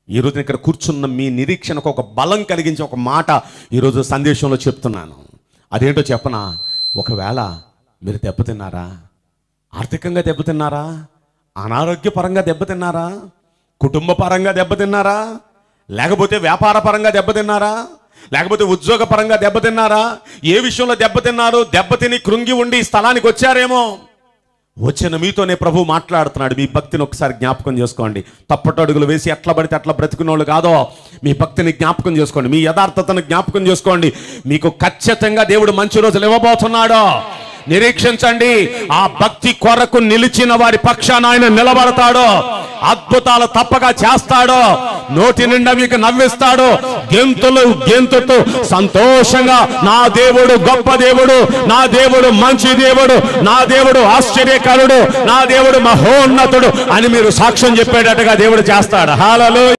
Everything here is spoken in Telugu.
ఈరోజు ఇక్కడ కూర్చున్న మీ నిరీక్షణకు ఒక బలం కలిగించే ఒక మాట ఈరోజు సందేశంలో చెప్తున్నాను అదేంటో చెప్పనా ఒకవేళ మీరు దెబ్బతిన్నారా ఆర్థికంగా దెబ్బతిన్నారా అనారోగ్యపరంగా దెబ్బతిన్నారా కుటుంబ పరంగా దెబ్బతిన్నారా లేకపోతే వ్యాపార పరంగా దెబ్బతిన్నారా లేకపోతే ఉద్యోగ పరంగా దెబ్బతిన్నారా ఏ విషయంలో దెబ్బతిన్నారు దెబ్బతిని కృంగి ఉండి ఈ స్థలానికి వచ్చారేమో వచ్చిన మీతోనే ప్రభు మాట్లాడుతున్నాడు మీ భక్తిని ఒకసారి జ్ఞాపకం చేసుకోండి తప్పట అడుగులు వేసి ఎట్లా పడితే అట్లా బ్రతికిన వాళ్ళు కాదో మీ భక్తిని జ్ఞాపకం చేసుకోండి మీ యథార్థతను జ్ఞాపకం చేసుకోండి మీకు ఖచ్చితంగా దేవుడు మంచి రోజులు ఇవ్వబోతున్నాడు నిరీక్షించండి ఆ భక్తి కొరకు నిలిచిన వారి పక్షాన ఆయన నిలబడతాడు అద్భుతాలు తప్పగా చేస్తాడు నోటి నిండా మీకు నవ్విస్తాడు గెంతులు గెంతుతూ సంతోషంగా నా దేవుడు గొప్ప దేవుడు నా దేవుడు మంచి దేవుడు నా దేవుడు ఆశ్చర్యకరుడు నా దేవుడు మహోన్నతుడు అని మీరు సాక్ష్యం చెప్పేటట్టుగా దేవుడు చేస్తాడు హాలలో